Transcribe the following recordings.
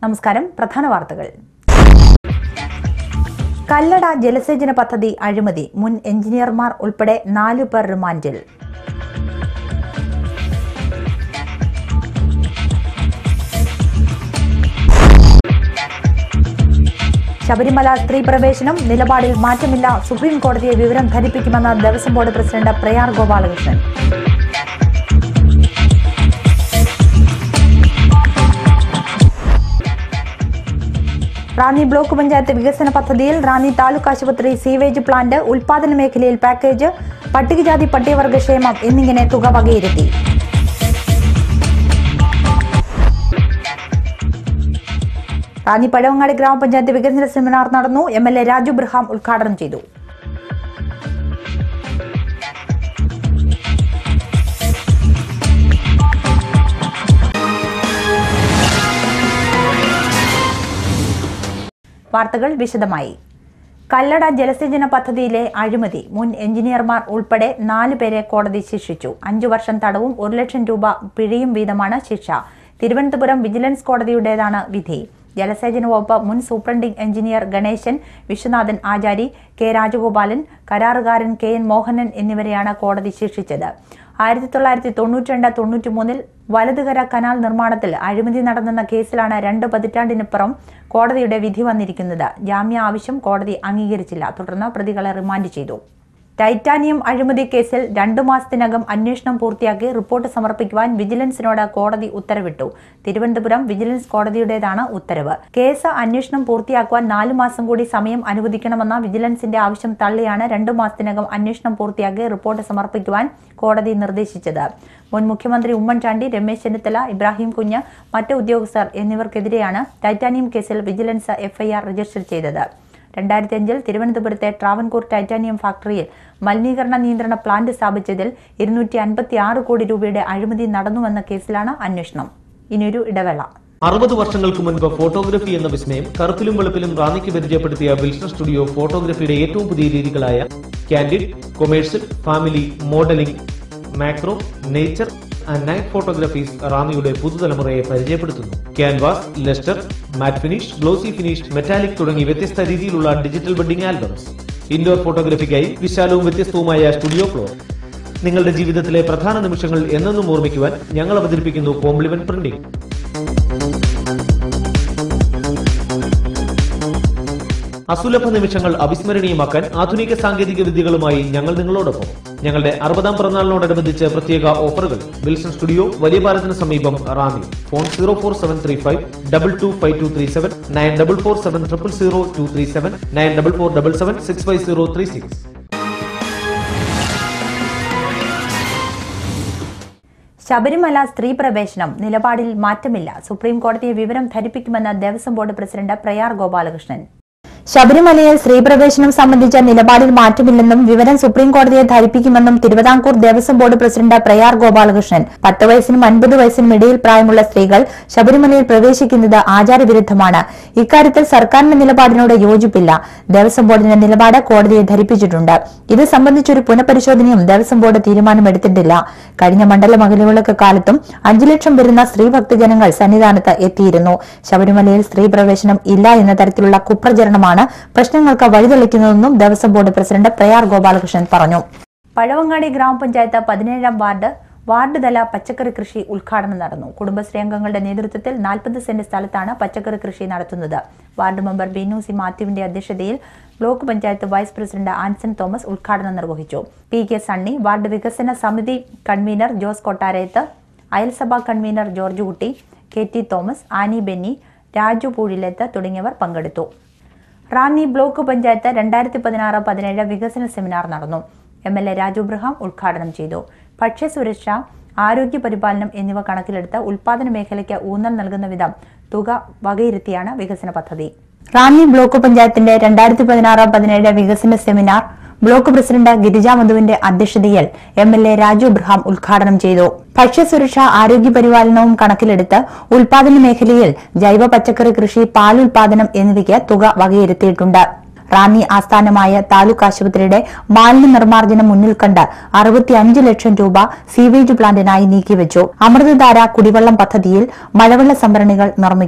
നമസ്കാരം പ്രധാന വാർത്തകൾ കല്ലട ജലസേചന പദ്ധതി അഴിമതി മുൻ എഞ്ചിനീയർമാർ ഉൾപ്പെടെ നാലു പേർ റിമാൻഡിൽ ശബരിമല സ്ത്രീ പ്രവേശനം നിലപാടിൽ മാറ്റമില്ല സുപ്രീം കോടതിയെ വിവരം ധരിപ്പിക്കുമെന്ന് Devaswom board president Prayar Gopalakrishnan Ranni block panchayat വികസന പദ്ധതിയിൽ റാന്നി താലൂക്ക് ആശുപത്രി സീവേജ് പ്ലാന്റ് ഉൽപാദന മേഖലയിൽ പാക്കേജ് പട്ടികജാതി പട്ടികവർഗ ക്ഷേമം എന്നിങ്ങനെ തുക വകയിരുത്തി റാന്നി പഴവങ്ങാടി ഗ്രാമപഞ്ചായത്ത് വികസന സെമിനാർ നടന്നു M L A Raju Abraham ഉദ്ഘാടനം ചെയ്തു വാർത്തകൾ വിശദമായി കല്ലട ജലസേചന പദ്ധതിയിലെ അഴിമതി മുൻ എഞ്ചിനീയർമാർ ഉൾപ്പെടെ നാല് പേരെ കോടതി ശിക്ഷിച്ചു അഞ്ചു വർഷം തടവും ഒരു ലക്ഷം രൂപ പിഴയും വീതമാണ് ശിക്ഷ തിരുവനന്തപുരം വിജിലൻസ് കോടതിയുടേതാണ് വിധി ജലസേചന വകുപ്പ് മുൻ superintending engineer Ganesan Viswanathan Achari K Rajagopalan കരാറുകാരൻ കെ എൻ മോഹനൻ എന്നിവരെയാണ് കോടതി ശിക്ഷിച്ചത് ആയിരത്തി തൊള്ളായിരത്തി തൊണ്ണൂറ്റി രണ്ട് തൊണ്ണൂറ്റി മൂന്നിൽ വലതുകര കനാൽ നിർമ്മാണത്തിൽ അഴിമതി നടന്നെന്ന കേസിലാണ് രണ്ട് പതിറ്റാണ്ടിനിപ്പുറം കോടതിയുടെ വിധി വന്നിരിക്കുന്നത് ജാമ്യ ആവശ്യം കോടതി അംഗീകരിച്ചില്ല തുടർന്ന് പ്രതികളെ റിമാൻഡ് ചെയ്തു ടൈറ്റാനിയം അഴിമതി കേസിൽ രണ്ടു മാസത്തിനകം അന്വേഷണം പൂർത്തിയാക്കി റിപ്പോർട്ട് സമർപ്പിക്കുവാൻ വിജിലൻസിനോട് കോടതി ഉത്തരവിട്ടു തിരുവനന്തപുരം വിജിലൻസ് കോടതിയുടേതാണ് ഉത്തരവ് കേസ് അന്വേഷണം പൂർത്തിയാക്കുവാൻ നാലു മാസം കൂടി സമയം അനുവദിക്കണമെന്ന വിജിലൻസിന്റെ ആവശ്യം തള്ളിയാണ് രണ്ടു മാസത്തിനകം അന്വേഷണം പൂർത്തിയാക്കി റിപ്പോർട്ട് സമർപ്പിക്കുവാൻ കോടതി നിർദ്ദേശിച്ചത് മുൻ മുഖ്യമന്ത്രി ഉമ്മൻചാണ്ടി രമേശ് ചെന്നിത്തല ഇബ്രാഹിം കുഞ്ഞ് മറ്റ് ഉദ്യോഗസ്ഥർ എന്നിവർക്കെതിരെയാണ് ടൈറ്റാനിയം കേസിൽ വിജിലൻസ് എഫ്ഐആർ രജിസ്റ്റർ ചെയ്തത് രണ്ടായിരത്തി അഞ്ചിൽ തിരുവനന്തപുരത്തെ ട്രാവൻകൂർ ടൈറ്റാനിയം ഫാക്ടറിയിൽ മലിനീകരണ നിയന്ത്രണ പ്ലാന്റ് സ്ഥാപിച്ചതിൽ ഇരുന്നൂറ്റി അൻപത്തി ആറ് കോടി രൂപയുടെ അഴിമതി നടന്നുവെന്ന കേസിലാണ് അന്വേഷണം ഇനിയൊരു ഇടവേള അറുപത് വർഷങ്ങൾക്ക് മുൻപ് ഫോട്ടോഗ്രഫി എന്ന വിസ്മയം കറുപ്പിലും വെളുപ്പിലും റാന്നിക്ക് പരിചയപ്പെടുത്തിയ വിൽസൺ സ്റ്റുഡിയോ ഫോട്ടോഗ്രഫിയുടെ ഏറ്റവും പുതിയ രീതികളായ candid commercial family modelling macro nature and night photographies റാന്നിയുടെ പുതുതലമുറയെ പരിചയപ്പെടുത്തുന്നു canvas lustre matte finish glossy finish metallic തുടങ്ങി വ്യത്യസ്ത രീതിയിലുള്ള ഡിജിറ്റൽ വെഡിംഗ് ആൽബംസ് ഇൻഡോർ ഫോട്ടോഗ്രഫിക്കായി വിശാലവും വ്യത്യസ്തവുമായ സ്റ്റുഡിയോ ഫ്ലോർ നിങ്ങളുടെ ജീവിതത്തിലെ പ്രധാന നിമിഷങ്ങൾ എന്നെന്നും ഓർമ്മിക്കുവാൻ ഞങ്ങൾ അവതരിപ്പിക്കുന്നു കോംപ്ലിമെന്റ് പ്രിന്റിംഗ് അസുലഭ നിമിഷങ്ങൾ അവിസ്മരണീയമാക്കാൻ ആധുനിക സാങ്കേതിക വിദ്യകളുമായി ഞങ്ങൾ നിങ്ങളോടൊപ്പം ഞങ്ങളുടെ അറുപതാം പിറന്നാളിനോടനുബന്ധിച്ച് പ്രത്യേക ഓഫറുകൾ വിൽസൺ സ്റ്റുഡിയോ വലിയ പാലത്തിന് സമീപം Ranni phone zero four seven three five double two five two three seven nine double four seven triple zero two three seven nine double four double seven six five zero three six Sabarimala സ്ത്രീ പ്രവേശനം നിലപാടിൽ മാറ്റമില്ല supreme കോടതിയെ വിവരം ധരിപ്പിക്കുമെന്ന് Devaswom board president Prayar Gopalakrishnan ശബരിമലയിൽ സ്ത്രീ പ്രവേശനം സംബന്ധിച്ച നിലപാടിൽ മാറ്റമില്ലെന്നും വിവരം സുപ്രീം കോടതിയെ ധരിപ്പിക്കുമെന്നും തിരുവിതാംകൂർ ദേവസ്വം ബോർഡ് പ്രസിഡന്റ് പ്രയാർ ഗോപാലകൃഷ്ണൻ പത്ത് വയസ്സിനും അൻപത് വയസ്സിനും ഇടയിൽ പ്രായമുള്ള സ്ത്രീകൾ ശബരിമലയിൽ പ്രവേശിക്കുന്നത് ആചാരവിരുദ്ധമാണ് ഇക്കാര്യത്തിൽ സർക്കാരിന്റെ നിലപാടിനോട് യോജിപ്പില്ല ദേവസ്വം ബോർഡിന്റെ നിലപാട് കോടതിയെ ധരിപ്പിച്ചിട്ടുണ്ട് ഇത് സംബന്ധിച്ചൊരു പുനഃപരിശോധനയും ദേവസ്വം ബോർഡ് തീരുമാനമെടുത്തിട്ടില്ല കഴിഞ്ഞ മണ്ഡല മകലുവിളക്ക് കാലത്തും അഞ്ചു ലക്ഷം വരുന്ന സ്ത്രീ ഭക്തജനങ്ങൾ സന്നിധാനത്ത് എത്തിയിരുന്നു ശബരിമലയിൽ സ്ത്രീ പ്രവേശനം ഇല്ല എന്ന തരത്തിലുള്ള കുപ്രചരണമാണ് പ്രശ്നങ്ങൾക്ക് വഴിതെളിക്കുന്നതെന്നും ദേവസ്വം ബോർഡ് പ്രസിഡന്റ് പ്രയാർ ഗോപാലകൃഷ്ണൻ പറഞ്ഞു പഴവങ്ങാടി ഗ്രാമപഞ്ചായത്ത് പതിനേഴാം വാർഡ് വാർഡ് തല പച്ചക്കറി കൃഷി ഉദ്ഘാടനം നടന്നു കുടുംബശ്രീ അംഗങ്ങളുടെ നേതൃത്വത്തിൽ നാൽപ്പത് സെന്റ് സ്ഥലത്താണ് പച്ചക്കറി കൃഷി നടത്തുന്നത് വാർഡ് മെമ്പർ ബിനു സി മാത്യുവിന്റെ അധ്യക്ഷതയിൽ block panchayat vice president Anson Thomas ഉദ്ഘാടനം നിർവഹിച്ചു പി കെ സണ്ണി വാർഡ് വികസന സമിതി കൺവീനർ ജോസ് കൊട്ടാരയത്ത് അയൽസഭാ convener George Kutty K T Thomas Annie Benny Raju Poozhilathu തുടങ്ങിയവർ പങ്കെടുത്തു റാന്നി ബ്ലോക്ക് പഞ്ചായത്ത് രണ്ടായിരത്തി പതിനാറ് പതിനേഴ് വികസന സെമിനാർ നടന്നു M L A Raju Abraham ഉദ്ഘാടനം ചെയ്തു ഭക്ഷ്യസുരക്ഷ ആരോഗ്യ പരിപാലനം എന്നിവ കണക്കിലെടുത്ത് ഉൽപാദന മേഖലയ്ക്ക് ഊന്നൽ നൽകുന്ന വിധം തുക വകയിരുത്തിയാണ് വികസന പദ്ധതി റാന്നി ബ്ലോക്ക് പഞ്ചായത്തിന്റെ രണ്ടായിരത്തി പതിനാറ് പതിനേഴ് വികസന സെമിനാർ ബ്ലോക്ക് പ്രസിഡന്റ് ഗിരിജ മധുവിന്റെ അധ്യക്ഷതയിൽ M L A Raju Abraham ഉദ്ഘാടനം ചെയ്തു ഭക്ഷ്യസുരക്ഷ ആരോഗ്യ പരിപാലനവും കണക്കിലെടുത്ത് ഉൽപാദന മേഖലയിൽ ജൈവ പച്ചക്കറി കൃഷി പാലുൽപാദനം എന്നിവയ്ക്ക് തുക വകയിരുത്തിയിട്ടുണ്ട് റാന്നി ആസ്ഥാനമായ താലൂക്ക് ആശുപത്രിയുടെ മാലിന്യ നിർമ്മാർജ്ജനം മുന്നിൽ കണ്ട് അറുപത്തിയഞ്ച് ലക്ഷം രൂപ സീവേജ് പ്ലാന്റിനായി നീക്കിവെച്ചു അമൃതധാര കുടിവെള്ളം പദ്ധതിയിൽ മഴവെള്ള സംഭരണികൾ നിർമ്മിക്കും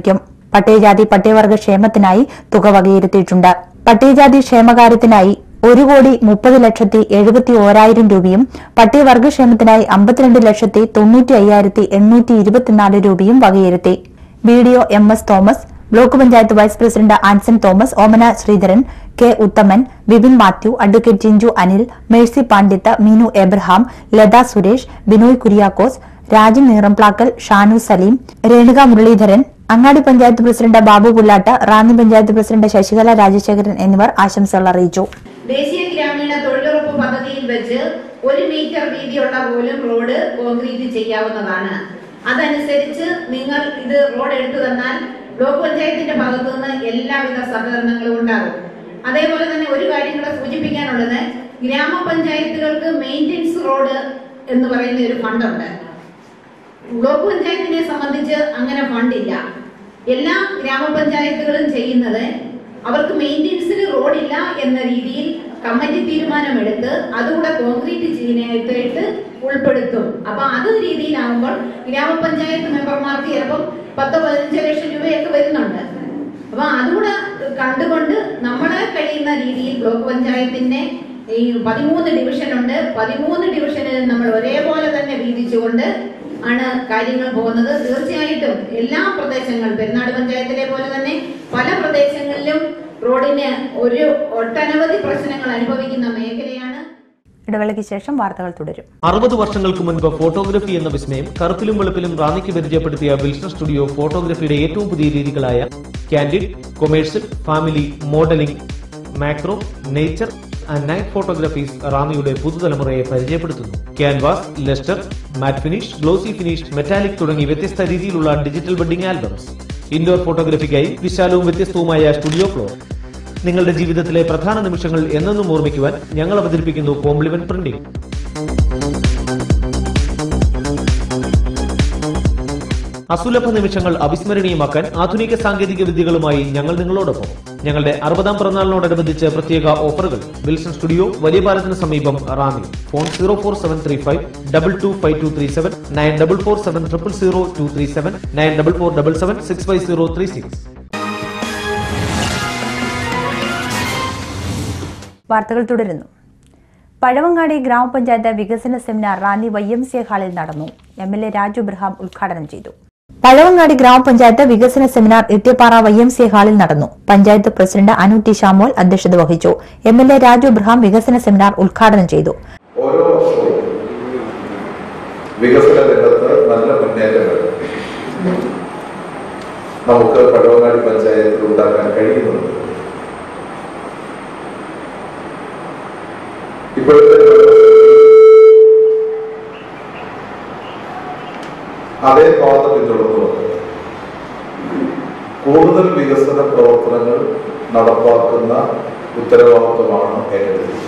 പട്ടികജാതി പട്ടികവർഗ ക്ഷേമത്തിനായി തുക വകയിരുത്തിയിട്ടുണ്ട് പട്ടികജാതി ക്ഷേമകാര്യത്തിനായി ഒരു കോടി മുപ്പത് ലക്ഷത്തി എഴുപത്തി ഓരായിരം രൂപയും പട്ടികവർഗക്ഷേമത്തിനായി അമ്പത്തിരണ്ട് ലക്ഷത്തി തൊണ്ണൂറ്റി അയ്യായിരത്തി എണ്ണൂറ്റി ഇരുപത്തിനാല് രൂപയും വകയിരുത്തി B D O M S Thomas block panchayat vice president Anson Thomas Omana Sreedharan K Uthaman Bibin Mathew advocate Jinju Anil Mercy Pandith Meenu Abraham Latha Suresh Binoy Kuriakose Rajan Neeramplackal Shanu Saleem Renuka Muraleedharan Angadi panchayat president Babu Pullattu Ranni panchayat president Sasikala Rajasekharan എന്നിവർ ആശംസകൾ അറിയിച്ചു ദേശീയ ഗ്രാമീണ തൊഴിലുറപ്പ് പദ്ധതിയിൽ വെച്ച് ഒരു മീറ്റർ വീതിയുള്ള പോലും റോഡ് കോൺക്രീറ്റ് ചെയ്യാവുന്നതാണ് അതനുസരിച്ച് നിങ്ങൾ ഇത് റോഡ് എടുത്തു തന്നാൽ ബ്ലോക്ക് പഞ്ചായത്തിന്റെ ഭാഗത്തു നിന്ന് എല്ലാവിധ സഹകരണങ്ങളും ഉണ്ടാകും അതേപോലെ തന്നെ ഒരു കാര്യം കൂടെ സൂചിപ്പിക്കാനുള്ളത് ഗ്രാമപഞ്ചായത്തുകൾക്ക് മെയിൻ്റെനൻസ് റോഡ് എന്ന് പറയുന്ന ഒരു ഫണ്ടുണ്ട് ബ്ലോക്ക് പഞ്ചായത്തിനെ സംബന്ധിച്ച് അങ്ങനെ ഫണ്ടില്ല എല്ലാ ഗ്രാമപഞ്ചായത്തുകളും ചെയ്യുന്നത് അവർക്ക് മെയിൻ്റെനൻസിന് റോഡില്ല എന്ന രീതിയിൽ കമ്മിറ്റി തീരുമാനമെടുത്ത് അതുകൂടെ കോൺക്രീറ്റ് ചെയ്യാനായിട്ട് ഉൾപ്പെടുത്തും അപ്പൊ അത് രീതിയിലാവുമ്പോൾ ഗ്രാമപഞ്ചായത്ത് മെമ്പർമാർക്ക് ചിലപ്പം പത്ത് പതിനഞ്ച് ലക്ഷം രൂപയൊക്കെ വരുന്നുണ്ട് അപ്പൊ അതുകൂടെ കണ്ടുകൊണ്ട് നമ്മളെ കഴിയുന്ന രീതിയിൽ ബ്ലോക്ക് പഞ്ചായത്തിന്റെ ഈ പതിമൂന്ന് ഡിവിഷൻ ഉണ്ട് പതിമൂന്ന് ഡിവിഷനിൽ നമ്മൾ ഒരേപോലെ തന്നെ വീതിച്ചുകൊണ്ട് ആണ് കാര്യങ്ങൾ പോകുന്നത് തീർച്ചയായിട്ടും എല്ലാ പ്രദേശങ്ങളും പെരുന്നാട് പഞ്ചായത്തിലെ പോലെ തന്നെ പല പ്രദേശങ്ങളിലും റോഡിന് ഒരു ഒട്ടനവധി പ്രശ്നങ്ങൾ അനുഭവിക്കുന്ന മേഖലയാണ് ഇടവേളയ്ക്ക് ശേഷം വാർത്തകൾ തുടരും അറുപത് വർഷങ്ങൾക്ക് മുൻപ് ഫോട്ടോഗ്രഫി എന്ന വിസ്മയം കറുപ്പിലും വെളുപ്പിലും റാന്നിക്ക് പരിചയപ്പെടുത്തിയ വിൽസൺ സ്റ്റുഡിയോ ഫോട്ടോഗ്രഫിയുടെ ഏറ്റവും പുതിയ രീതികളായ candid commercial family modelling macro nature and night photographies റാന്നിയുടെ പുതുതലമുറയെ പരിചയപ്പെടുത്തുന്നു canvas lustre matte finish glossy finish metallic തുടങ്ങി വ്യത്യസ്ത രീതിയിലുള്ള ഡിജിറ്റൽ വെഡിംഗ് ആൽബംസ് ഇൻഡോർ ഫോട്ടോഗ്രഫിക്കായി വിശാലവും വ്യത്യസ്തവുമായ സ്റ്റുഡിയോ ഫ്ലോർ നിങ്ങളുടെ ജീവിതത്തിലെ പ്രധാന നിമിഷങ്ങൾ എന്നെന്നും ഓർമ്മിക്കുവാൻ ഞങ്ങൾ അവതരിപ്പിക്കുന്നു കോംപ്ലിമെന്റ് പ്രിന്റിംഗ് അസുലഭ നിമിഷങ്ങൾ അവിസ്മരണീയമാക്കാൻ ആധുനിക സാങ്കേതിക വിദ്യകളുമായി ഞങ്ങൾ നിങ്ങളോടൊപ്പം ഞങ്ങളുടെ അറുപതാം പിറന്നാളിനോടനുബന്ധിച്ച് പ്രത്യേക ഓഫറുകൾ വിൽസൺ സ്റ്റുഡിയോ വലിയ പാലത്തിന് സമീപം Ranni phone zero four seven three five double two five two three seven nine double four seven triple zero two three seven nine double four double seven six five zero three six വാർത്തകൾ തുടരുന്നു പഴവങ്ങാടി ഗ്രാമപഞ്ചായത്ത് വികസന seminar Ranni Y M C ഹാളിൽ നടന്നു M L A Raju Abraham ഉദ്ഘാടനം ചെയ്തു പഴവങ്ങാടി ഗ്രാമപഞ്ചായത്ത് വികസന seminar Ittipara Y M C ഹാളിൽ നടന്നു പഞ്ചായത്ത് പ്രസിഡന്റ് അനു ടി ഷാമോൽ അധ്യക്ഷത വഹിച്ചു M L A Raju Abraham വികസന സെമിനാർ ഉദ്ഘാടനം ചെയ്തു ഓരോ വർഷവും വികസന രംഗത്ത് നല്ല മുന്നേറ്റങ്ങൾ നമുക്ക് പഴവങ്ങാടി പഞ്ചായത്തിൽ ഉണ്ടാക്കാൻ കഴിയുന്നുണ്ട് ഇപ്പോഴത്തെ അതേ പാത പിന്തുടർന്നുകൊണ്ട് കൂടുതൽ വികസന പ്രവർത്തനങ്ങൾ നടപ്പാക്കുന്ന ഉത്തരവാദിത്വമാണ് ഏറ്റെടുത്തത്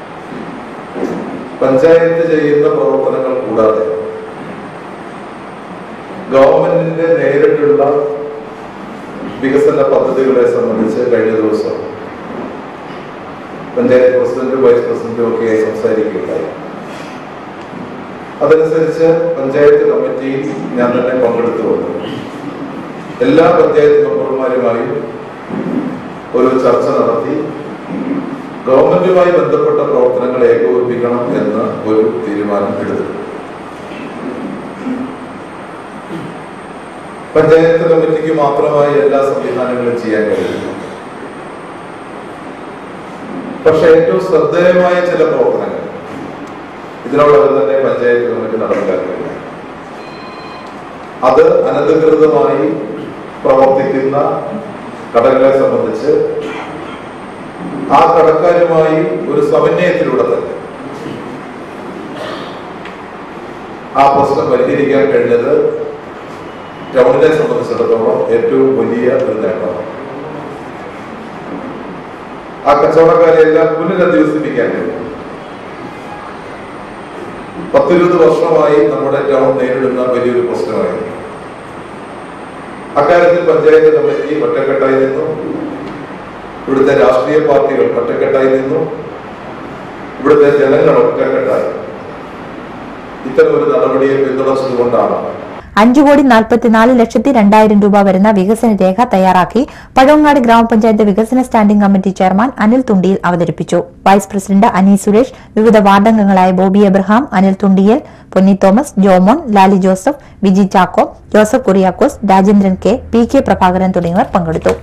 പഞ്ചായത്ത് ചെയ്യുന്ന പ്രവർത്തനങ്ങൾ കൂടാതെ ഗവൺമെന്റിന്റെ നേരിട്ടുള്ള വികസന പദ്ധതികളെ സംബന്ധിച്ച് കഴിഞ്ഞ ദിവസം പഞ്ചായത്ത് പ്രസിഡന്റും വൈസ് പ്രസിഡന്റും ഒക്കെ സംസാരിക്കുകയുണ്ടായി അതനുസരിച്ച് പഞ്ചായത്ത് കമ്മിറ്റിയിൽ ഞാൻ തന്നെ പങ്കെടുത്തുകൊണ്ട് എല്ലാ പഞ്ചായത്ത് മെമ്പർമാരുമായും ഒരു ചർച്ച നടത്തി ഗവൺമെന്റുമായി ബന്ധപ്പെട്ട പ്രവർത്തനങ്ങൾ ഏകോപിപ്പിക്കണം എന്ന് ഒരു തീരുമാനം എടുത്തു പഞ്ചായത്ത് കമ്മിറ്റിക്ക് മാത്രമായി എല്ലാ സംവിധാനങ്ങളും ചെയ്യാൻ കഴിയും പക്ഷെ ഏറ്റവും ശ്രദ്ധേയമായ ചില പ്രവർത്തനങ്ങൾ ഇതിനോടകം തന്നെ പഞ്ചായത്ത് കമ്മിറ്റി നടപ്പിലാക്കിയില്ല അത് അനധികൃതമായി പ്രവർത്തിക്കുന്ന കടകളെ സംബന്ധിച്ച് ആ കടക്കാരുമായി ഒരു സമന്വയത്തിലൂടെ തന്നെ ആ പ്രശ്നം പരിഹരിക്കാൻ കഴിഞ്ഞത് ടൗണിനെ സംബന്ധിച്ചിടത്തോളം ഏറ്റവും വലിയ ഒരു നേട്ടമാണ് ആ കച്ചവടക്കാരെ എല്ലാം പുനരധിവസിപ്പിക്കാൻ കഴിയും പത്തിരുപത് വർഷമായി നമ്മുടെ ടൗൺ നേരിടുന്ന വലിയൊരു പ്രശ്നമായിരുന്നു അക്കാര്യത്തിൽ പഞ്ചായത്ത് കമ്മിറ്റി ഒറ്റക്കെട്ടായി നിന്നു ഇവിടുത്തെ രാഷ്ട്രീയ പാർട്ടികൾ ഒറ്റക്കെട്ടായി നിന്നു ഇവിടുത്തെ ജനങ്ങൾ ഒറ്റക്കെട്ടായി ഇത്തരം ഒരു നടപടിയെ പിന്തുണച്ചതുകൊണ്ടാണ് അഞ്ചു കോടി നാൽപ്പത്തിനാല് ലക്ഷത്തി രണ്ടായിരം രൂപ വരുന്ന വികസന രേഖ തയ്യാറാക്കി പഴവങ്ങാട് ഗ്രാമപഞ്ചായത്ത് വികസന standing committee chairman Anil Thundiyil അവതരിപ്പിച്ചു വൈസ് പ്രസിഡന്റ് അനി സുരേഷ് വിവിധ വാർഡംഗങ്ങളായ Bobby Abraham Anil Thundiyal Ponni Thomas Jomon Lali Joseph Viji Chacko Joseph Kuriakose Rajendran K P K Prabhakaran തുടങ്ങിയവർ പങ്കെടുത്തു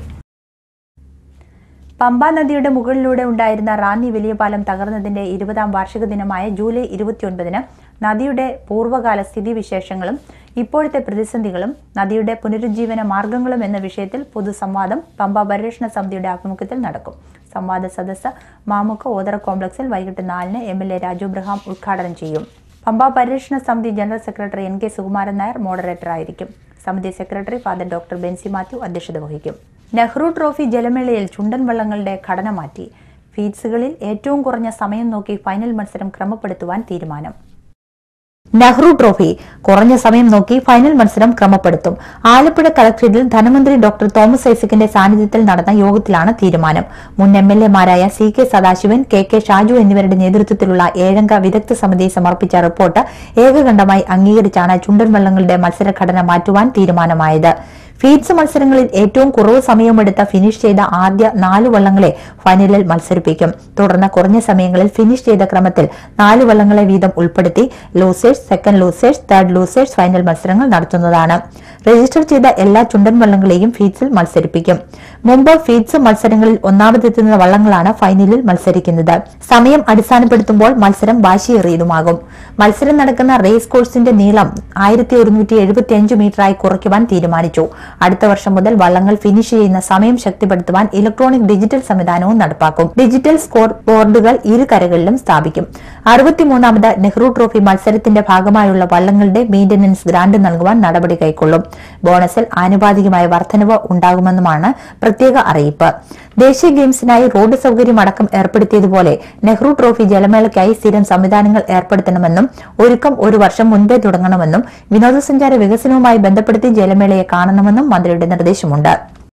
പമ്പ നദിയുടെ മുകളിലൂടെ ഉണ്ടായിരുന്ന റാന്നി വലിയ പാലം തകർന്നതിന്റെ ഇരുപതാം വാർഷിക ദിനമായ ജൂലൈ ഇരുപത്തിയൊൻപതിന് നദിയുടെ പൂർവ്വകാല സ്ഥിതിവിശേഷങ്ങളും ഇപ്പോഴത്തെ പ്രതിസന്ധികളും നദിയുടെ പുനരുജ്ജീവന മാർഗങ്ങളും എന്ന വിഷയത്തിൽ പൊതുസംവാദം പമ്പ പരിരക്ഷണ സമിതിയുടെ ആഭിമുഖ്യത്തിൽ നടക്കും സംവാദ സദസ്സ് മാമുക്ക ഓതറ കോംപ്ലക്സിൽ വൈകിട്ട് നാലിന് M L A Raju Abraham ഉദ്ഘാടനം ചെയ്യും പമ്പ പരിരക്ഷണ സമിതി general secretary N K Sukumaran Nair moderator ആയിരിക്കും സമിതി secretary father doctor Bensy Mathew അധ്യക്ഷത വഹിക്കും നെഹ്റു ട്രോഫി ജലമേളയിൽ ചുണ്ടൻ വള്ളങ്ങളുടെ ഘടന മാറ്റി ഫീഡ്സുകളിൽ ഏറ്റവും കുറഞ്ഞ സമയം നോക്കി ഫൈനൽ മത്സരം ക്രമപ്പെടുത്തുവാൻ തീരുമാനം നെഹ്റു ട്രോഫി കുറഞ്ഞ സമയം നോക്കി ഫൈനൽ മത്സരം ക്രമപ്പെടുത്തും ആലപ്പുഴ കളക്ടറേറ്റിൽ ധനമന്ത്രി ഡോക്ടർ തോമസ് ഐസക്കിന്റെ സാന്നിധ്യത്തിൽ നടന്ന യോഗത്തിലാണ് തീരുമാനം മുൻ എം എൽ എമാരായ C K Sadasivan K K Shaju എന്നിവരുടെ നേതൃത്വത്തിലുള്ള ഏഴംഗ വിദഗ്ധ സമിതി സമർപ്പിച്ച റിപ്പോർട്ട് ഏകകണ്ഠമായി അംഗീകരിച്ചാണ് ചുണ്ടൻ വള്ളങ്ങളുടെ മത്സരഘടന മാറ്റുവാൻ തീരുമാനമായത് ഫീഡ്സ് മത്സരങ്ങളിൽ ഏറ്റവും കുറവ് സമയമെടുത്ത ഫിനിഷ് ചെയ്ത ആദ്യ നാല് വള്ളങ്ങളെ ഫൈനലിൽ മത്സരിപ്പിക്കും തുടർന്ന് കുറഞ്ഞ സമയങ്ങളിൽ ഫിനിഷ് ചെയ്ത ക്രമത്തിൽ നാല് വള്ളങ്ങളെ വീതം ഉൾപ്പെടുത്തി losers second losers third losers final മത്സരങ്ങൾ നടത്തുന്നതാണ് രജിസ്റ്റർ ചെയ്ത എല്ലാ ചുണ്ടൻ വള്ളങ്ങളെയും ഫീഡ്സിൽ മത്സരിപ്പിക്കും മുമ്പ് ഫീഡ്സ് മത്സരങ്ങളിൽ ഒന്നാമതെത്തുന്ന വള്ളങ്ങളാണ് ഫൈനലിൽ മത്സരിക്കുന്നത് സമയം അടിസ്ഥാനപ്പെടുത്തുമ്പോൾ മത്സരം വാശിയേറിയതുമാകും മത്സരം നടക്കുന്ന റേസ് കോഴ്സിന്റെ നീളം ആയിരത്തി ഒരുന്നൂറ്റി എഴുപത്തി അഞ്ച് മീറ്ററായി കുറയ്ക്കുവാൻ തീരുമാനിച്ചു അടുത്ത വർഷം മുതൽ വള്ളങ്ങൾ ഫിനിഷ് ചെയ്യുന്ന സമയം ശക്തിപ്പെടുത്തുവാൻ ഇലക്ട്രോണിക് ഡിജിറ്റൽ സംവിധാനവും നടപ്പാക്കും ഡിജിറ്റൽ സ്കോർ ബോർഡുകൾ ഇരു കരകളിലും സ്ഥാപിക്കും അറുപത്തിമൂന്നാമത് നെഹ്റു ട്രോഫി മത്സരത്തിന്റെ ഭാഗമായുള്ള വള്ളങ്ങളുടെ മെയിന്റനൻസ് ഗ്രാന്റ് നൽകുവാൻ നടപടി കൈക്കൊള്ളും ബോണസിൽ ആനുപാതികമായ വർധനവ് ഉണ്ടാകുമെന്നുമാണ് പ്രത്യേക അറിയിപ്പ് ദേശീയ ഗെയിംസിനായി റോഡ് സൗകര്യം അടക്കം ഏർപ്പെടുത്തിയതുപോലെ നെഹ്റു ട്രോഫി ജലമേളയ്ക്കായി സ്ഥിരം സംവിധാനങ്ങൾ ഏർപ്പെടുത്തണമെന്നും ഒരുക്കം ഒരു വർഷം മുൻപേ തുടങ്ങണമെന്നും വിനോദസഞ്ചാര വികസനവുമായി ബന്ധപ്പെടുത്തി ജലമേളയെ കാണണമെന്നും മന്ത്രിയുടെ നിർദ്ദേശമുണ്ട്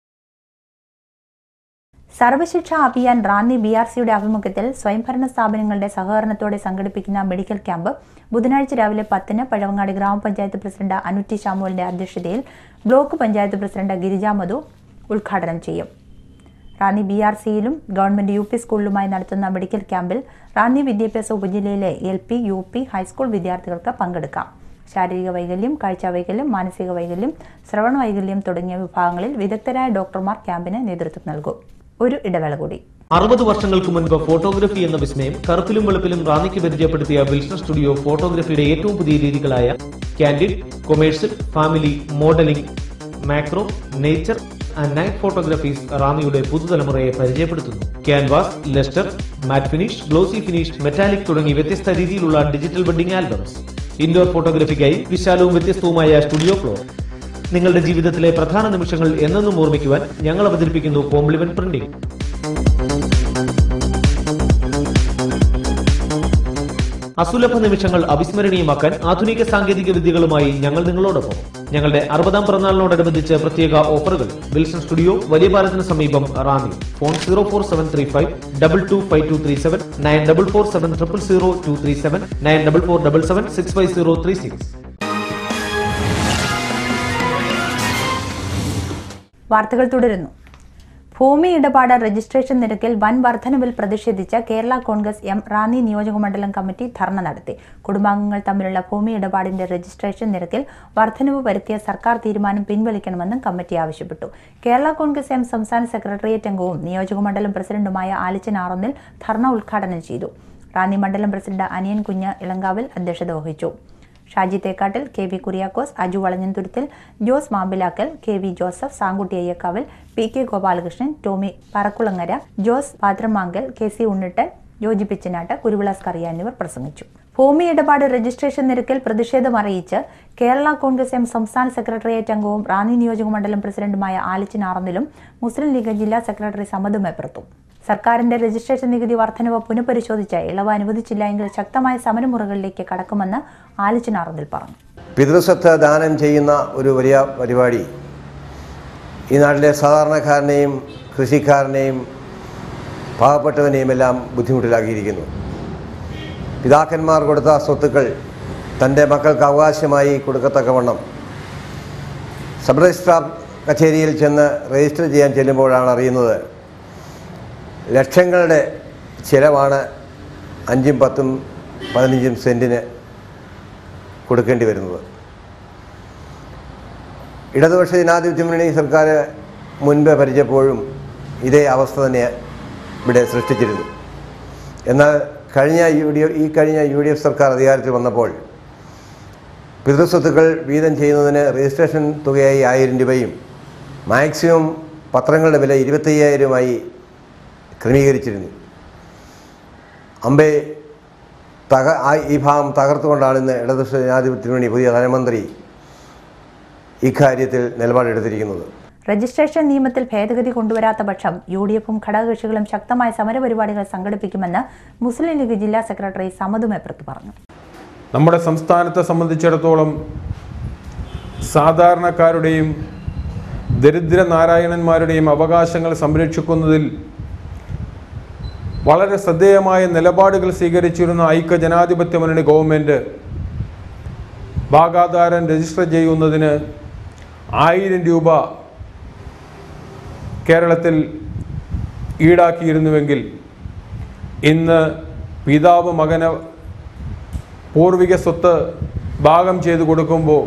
സർവശിക്ഷ അഭിയാൻ റാന്നി ബി ആർ സിയുടെ ആഭിമുഖ്യത്തിൽ സ്വയംഭരണ സ്ഥാപനങ്ങളുടെ സഹകരണത്തോടെ സംഘടിപ്പിക്കുന്ന മെഡിക്കൽ ക്യാമ്പ് ബുധനാഴ്ച രാവിലെ പത്തിന് പഴവങ്ങാട് ഗ്രാമപഞ്ചായത്ത് പ്രസിഡന്റ് അനുറ്റി ഷാമുലിന്റെ അധ്യക്ഷതയിൽ ബ്ലോക്ക് പഞ്ചായത്ത് പ്രസിഡന്റ് ഗിരിജ മധു ഉദ്ഘാടനം ചെയ്യും റാന്നി ബി ആർ സിയിലും ഗവൺമെന്റ് യു പി സ്കൂളിലുമായി നടത്തുന്ന മെഡിക്കൽ ക്യാമ്പിൽ റാന്നി വിദ്യാഭ്യാസ ഉപജില്ലയിലെ L P U P high school വിദ്യാർത്ഥികൾക്ക് പങ്കെടുക്കാം ശാരീരിക വൈകല്യം കാഴ്ച വൈകല്യം മാനസിക വൈകല്യം ശ്രവണ വൈകല്യം തുടങ്ങിയ വിഭാഗങ്ങളിൽ വിദഗ്ധരായ ഡോക്ടർമാർ ക്യാമ്പിന് നേതൃത്വം നൽകും ഒരു ഇടവേള കൂടി അറുപത് വർഷങ്ങൾക്ക് മുൻപ് ഫോട്ടോഗ്രഫി എന്ന വിസ്മയം കറുപ്പിലും വെളുപ്പിലും റാന്നിക്ക് പരിചയപ്പെടുത്തിയ വിൽസൺ സ്റ്റുഡിയോ ഫോട്ടോഗ്രഫിയുടെ ഏറ്റവും പുതിയ രീതികളായ candid commercial family modelling macro nature and night photographies റാന്നിയുടെ പുതുതലമുറയെ പരിചയപ്പെടുത്തുന്നു canvas lustre matte finish glossy finish metallic തുടങ്ങി വ്യത്യസ്ത രീതിയിലുള്ള ഡിജിറ്റൽ വെഡിംഗ് ആൽബംസ് ഇൻഡോർ ഫോട്ടോഗ്രഫിക്കായി വിശാലവും വ്യത്യസ്തവുമായ സ്റ്റുഡിയോ ഫ്ലോർ നിങ്ങളുടെ ജീവിതത്തിലെ പ്രധാന നിമിഷങ്ങൾ എന്നെന്നും ഓർമ്മിക്കുവാൻ ഞങ്ങൾ അവതരിപ്പിക്കുന്നു കോംപ്ലിമെന്റ് പ്രിന്റിംഗ് അസുലഭ നിമിഷങ്ങൾ അവിസ്മരണീയമാക്കാൻ ആധുനിക സാങ്കേതിക വിദ്യകളുമായി ഞങ്ങൾ നിങ്ങളോടൊപ്പം ഞങ്ങളുടെ അറുപതാം പിറന്നാളിനോടനുബന്ധിച്ച് പ്രത്യേക ഓഫറുകൾ വിൽസൺ സ്റ്റുഡിയോ വലിയ പാലത്തിന് സമീപം Ranni phone zero four seven three five double two five two three seven nine double four seven triple zero two three seven nine double four double seven six five zero three six വാർത്തകൾ തുടരുന്നു ഭൂമി ഇടപാട് registration നിരക്കിൽ വൻ വർധനവിൽ പ്രതിഷേധിച്ച് Kerala Congress M Ranni നിയോജകമണ്ഡലം committee ധർണ നടത്തി കുടുംബാംഗങ്ങൾ തമ്മിലുള്ള ഭൂമി ഇടപാടിന്റെ രജിസ്ട്രേഷൻ നിരക്കിൽ വർധനവ് വരുത്തിയ സർക്കാർ തീരുമാനം പിൻവലിക്കണമെന്നും കമ്മിറ്റി ആവശ്യപ്പെട്ടു കേരള കോൺഗ്രസ് എം സംസ്ഥാന സെക്രട്ടേറിയറ്റ് അംഗവും നിയോജകമണ്ഡലം പ്രസിഡന്റുമായ ആലിച്ചൻ ആറൊന്നിൽ ധർണ ഉദ്ഘാടനം ചെയ്തു റാന്നി മണ്ഡലം പ്രസിഡന്റ് അനിയൻ കുഞ്ഞ് ഇളങ്കാവിൽ അധ്യക്ഷത വഹിച്ചു Shaji Thekkattil K V Kuriakose Aju Valanjanthuruthil Jose Mambilakkal K V Joseph Sankutty Ayyakkavil P K Gopalakrishnan Tomy Parakulangara Jose Pathramangal K C Unnittan Joji Pichanattu Kuruvilas Kariya എന്നിവർ പ്രസംഗിച്ചു ഭൂമി ഇടപാട് രജിസ്ട്രേഷൻ നിരക്കിൽ പ്രതിഷേധം അറിയിച്ച് കേരള കോൺഗ്രസ് എം സംസ്ഥാന സെക്രട്ടേറിയറ്റ് അംഗവും റാന്നി നിയോജകമണ്ഡലം പ്രസിഡന്റുമായ ആലിച്ചിൻ ആറന്നിലും മുസ്ലിം ലീഗ് ജില്ലാ സെക്രട്ടറി സമദ് മെപ്പർത്തും സർക്കാരിന്റെ രജിസ്ട്രേഷൻ നികുതി വർധനവ് പുനഃപരിശോധിച്ച് ഇളവ് അനുവദിച്ചില്ല എങ്കിൽ ശക്തമായ സമരമുറകളിലേക്ക് കടക്കുമെന്ന് ആലിച്ചിൻ ആറന്നിൽ പറഞ്ഞു പിതൃസ്വത്ത് ദാനം ചെയ്യുന്ന ഒരു വലിയ പരിപാടി ഈ നാട്ടിലെ സാധാരണക്കാരനെയും കൃഷിക്കാരനെയും പാവപ്പെട്ടവനെയും എല്ലാം ബുദ്ധിമുട്ടിലാക്കിയിരിക്കുന്നു പിതാക്കന്മാർ കൊടുത്ത സ്വത്തുക്കൾ തൻ്റെ മക്കൾക്ക് അവകാശമായി കൊടുക്കത്തക്കവണ്ണം സബ് രജിസ്ട്രാർ കച്ചേരിയിൽ ചെന്ന് രജിസ്റ്റർ ചെയ്യാൻ ചെല്ലുമ്പോഴാണ് അറിയുന്നത് ലക്ഷങ്ങളുടെ ചിലവാണ് അഞ്ചും പത്തും പതിനഞ്ചും സെൻറ്റിന് കൊടുക്കേണ്ടി വരുന്നത് ഇടതുപക്ഷ ജനാധിപത്യ മുന്നണി സർക്കാർ മുൻപ് ഭരിച്ചപ്പോഴും ഇതേ അവസ്ഥ തന്നെ ഇവിടെ സൃഷ്ടിച്ചിരുന്നു എന്നാൽ കഴിഞ്ഞ യു ഡി എഫ് ഈ കഴിഞ്ഞ യു ഡി എഫ് സർക്കാർ അധികാരത്തിൽ വന്നപ്പോൾ പിതൃസ്വത്തുക്കൾ വീതം ചെയ്യുന്നതിന് രജിസ്ട്രേഷൻ തുകയായി ആയിരം രൂപയും മാക്സിമം പത്രങ്ങളുടെ വില ഇരുപത്തയ്യായിരമായി ക്രമീകരിച്ചിരുന്നു അമ്പെ തക ആ- ഈ ഭാഗം തകർത്തുകൊണ്ടാണ് ഇന്ന് ഇടതുപക്ഷ ജനാധിപത്യത്തിന് വേണ്ടി പുതിയ ധനമന്ത്രി ഇക്കാര്യത്തിൽ നിലപാടെടുത്തിരിക്കുന്നത് രജിസ്ട്രേഷൻ നിയമത്തിൽ ഭേദഗതി കൊണ്ടുവരാത്ത പക്ഷം യു ഡി എഫും ഘടകകക്ഷികളും ശക്തമായ സമരപരിപാടികൾ സംഘടിപ്പിക്കുമെന്ന് മുസ്ലിം ലീഗ് ജില്ലാ സെക്രട്ടറി സമദ് മെപ്രത്ത് പറഞ്ഞു നമ്മുടെ സംസ്ഥാനത്തെ സംബന്ധിച്ചിടത്തോളം സാധാരണക്കാരുടെയും ദരിദ്ര നാരായണന്മാരുടെയും അവകാശങ്ങൾ സംരക്ഷിക്കുന്നതിൽ വളരെ ശ്രദ്ധേയമായ നിലപാടുകൾ സ്വീകരിച്ചിരുന്ന ഐക്യ ജനാധിപത്യ മുന്നണി ഗവൺമെൻറ് ഭാഗാധാരം രജിസ്റ്റർ ചെയ്യുന്നതിന് ആയിരം രൂപ കേരളത്തിൽ ഈടാക്കിയിരുന്നുവെങ്കിൽ ഇന്ന് പിതാവ് മകന് പൂർവിക സ്വത്ത് ഭാഗം ചെയ്തു കൊടുക്കുമ്പോൾ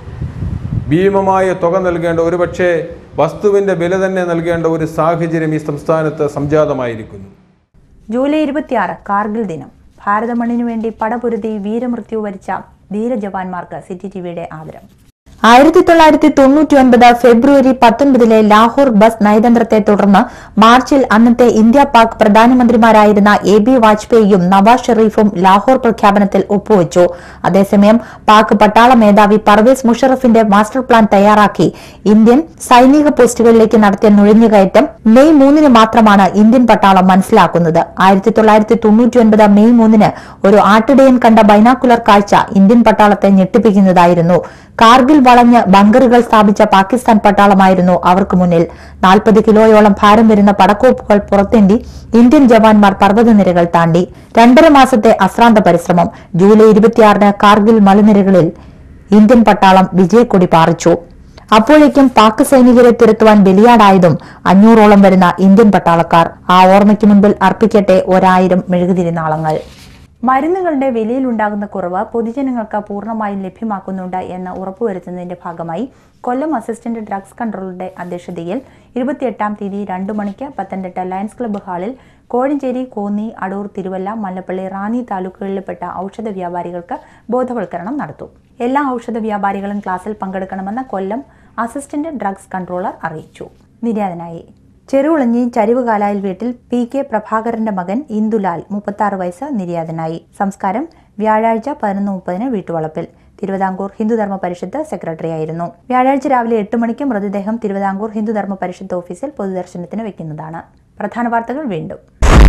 ഭീമമായ തുക നൽകേണ്ട ഒരുപക്ഷെ വസ്തുവിൻ്റെ വില തന്നെ നൽകേണ്ട ഒരു സാഹചര്യം ഈ സംസ്ഥാനത്ത് സംജാതമായിരിക്കുന്നു ജൂലൈ ഇരുപത്തിയാറ് കാർഗിൽ ദിനം ഭാരതമണ്ണിനു വേണ്ടി പടപൊരുതി വീരമൃത്യു വരിച്ച ധീരജവാന്മാർക്ക് സിറ്റി ടിവിയുടെ ആദരം ആയിരത്തി തൊള്ളായിരത്തി തൊണ്ണൂറ്റി ഒൻപത് ഫെബ്രുവരി പത്തൊൻപതിലെ ലാഹോർ ബസ് നയതന്ത്രത്തെ തുടർന്ന് മാർച്ചിൽ അന്നത്തെ ഇന്ത്യ പാക് പ്രധാനമന്ത്രിമാരായിരുന്ന എ ബി വാജ്പേയിയും നവാസ് ഷെറീഫും ലാഹോർ പ്രഖ്യാപനത്തിൽ ഒപ്പുവച്ചു അതേസമയം പാക് പട്ടാള മേധാവി പർവേസ് മുഷറഫിന്റെ മാസ്റ്റർ പ്ലാൻ തയ്യാറാക്കി ഇന്ത്യൻ സൈനിക പോസ്റ്റുകളിലേക്ക് നടത്തിയ നുഴഞ്ഞുകയറ്റം മെയ് മൂന്നിന് മാത്രമാണ് ഇന്ത്യൻ പട്ടാളം മനസ്സിലാക്കുന്നത് ആയിരത്തി തൊള്ളായിരത്തി തൊണ്ണൂറ്റി ഒൻപത് മെയ് മൂന്നിന് ഒരു ആട്ടിടയൻ കണ്ട ബൈനാക്കുലർ കാഴ്ച ഇന്ത്യൻ പട്ടാളത്തെ ഞെട്ടിപ്പിക്കുന്നതായിരുന്നു കാർഗിൽ വളഞ്ഞ് ബങ്കറുകൾ സ്ഥാപിച്ച പാകിസ്ഥാൻ പട്ടാളമായിരുന്നു അവർക്ക് മുന്നിൽ നാൽപ്പത് കിലോയോളം ഭാരം വരുന്ന പടക്കോപ്പുകൾ പുറത്തേണ്ടി ഇന്ത്യൻ ജവാന്മാർ പർവ്വതനിരകൾ താണ്ടി രണ്ടര മാസത്തെ അശ്രാന്ത പരിശ്രമം ജൂലൈ ഇരുപത്തിയാറിന് കാർഗിൽ മലനിരകളിൽ ഇന്ത്യൻ പട്ടാളം വിജയക്കൊടി പാറിച്ചു അപ്പോഴേക്കും പാക് സൈനികരെ തുരത്തുവാൻ ബലിയാടായതും അഞ്ഞൂറോളം വരുന്ന ഇന്ത്യൻ പട്ടാളക്കാർ ആ ഓർമ്മയ്ക്ക് മുൻപിൽ അർപ്പിക്കട്ടെ ഒരായിരം മെഴുകുതിരിനാളങ്ങൾ മരുന്നുകളുടെ വിലയിലുണ്ടാകുന്ന കുറവ് പൊതുജനങ്ങൾക്ക് പൂർണ്ണമായും ലഭ്യമാക്കുന്നുണ്ട് എന്ന് ഉറപ്പുവരുത്തുന്നതിന്റെ ഭാഗമായി കൊല്ലം അസിസ്റ്റന്റ് ഡ്രഗ്സ് കൺട്രോളറുടെ അധ്യക്ഷതയിൽ ഇരുപത്തിയെട്ടാം തീയതി രണ്ടു മണിക്ക് പത്തനംതിട്ട ലയൺസ് ക്ലബ്ബ് ഹാളിൽ കോഴഞ്ചേരി കോന്നി അടൂർ തിരുവല്ല മല്ലപ്പള്ളി റാന്നി താലൂക്കുകളിൽപ്പെട്ട ഔഷധ വ്യാപാരികൾക്ക് ബോധവൽക്കരണം നടത്തും എല്ലാ ഔഷധ വ്യാപാരികളും ക്ലാസ്സിൽ പങ്കെടുക്കണമെന്ന് കൊല്ലം അസിസ്റ്റന്റ് ഡ്രഗ്സ് കൺട്രോളർ അറിയിച്ചു നിര്യാതനായി ചെറുകുളഞ്ഞി ചരിവുകാലായിൽ വീട്ടിൽ പി കെ പ്രഭാകരന്റെ മകൻ ഇന്ദുലാൽ മുപ്പത്തി വയസ്സ് നിര്യാതനായി സംസ്കാരം വ്യാഴാഴ്ച പതിനൊന്ന് മുപ്പതിന് വീട്ടുവളപ്പിൽ തിരുവിതാംകൂർ ഹിന്ദുധർമ്മ പരിഷത്ത് സെക്രട്ടറിയായിരുന്നു വ്യാഴാഴ്ച രാവിലെ എട്ട് മണിക്ക് മൃതദേഹം തിരുവിതാംകൂർ ഹിന്ദുധർമ്മ പരിഷത്ത് ഓഫീസിൽ പൊതുദർശനത്തിന് വെക്കുന്നതാണ് പ്രധാന വാർത്തകൾ വീണ്ടും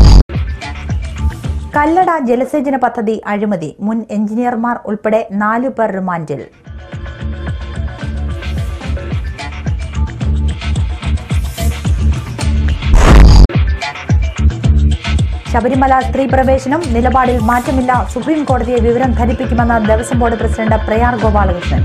കല്ലട ജലസേചന പദ്ധതി അഴിമതി മുൻ എഞ്ചിനീയർമാർ ഉൾപ്പെടെ നാല് പേർ റിമാൻഡിൽ ശബരിമല സ്ത്രീ പ്രവേശനം നിലപാടിൽ മാറ്റമില്ല സുപ്രീം കോടതിയെ വിവരം ധരിപ്പിക്കുമെന്ന് Devaswom board president Prayar Gopalakrishnan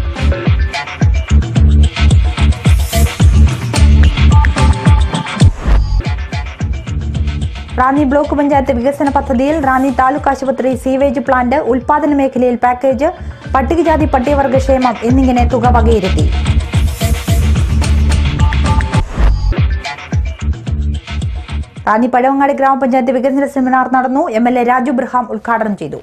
Ranni block panchayat വികസന പദ്ധതിയിൽ റാന്നി താലൂക്ക് ആശുപത്രി സീവേജ് പ്ലാന്റ് ഉൽപാദന മേഖലയിൽ പാക്കേജ് പട്ടികജാതി പട്ടികവർഗ ക്ഷേമം എന്നിങ്ങനെ തുക വകയിരുത്തി റാന്നി പഴവങ്ങാടി ഗ്രാമപഞ്ചായത്ത് വികസന സെമിനാർ നടന്നു M L A Raju Abraham ഉദ്ഘാടനം ചെയ്തു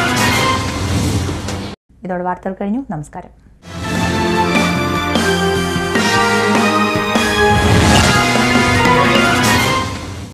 ഇതോടെ വാർത്തകൾ കഴിഞ്ഞു നമസ്കാരം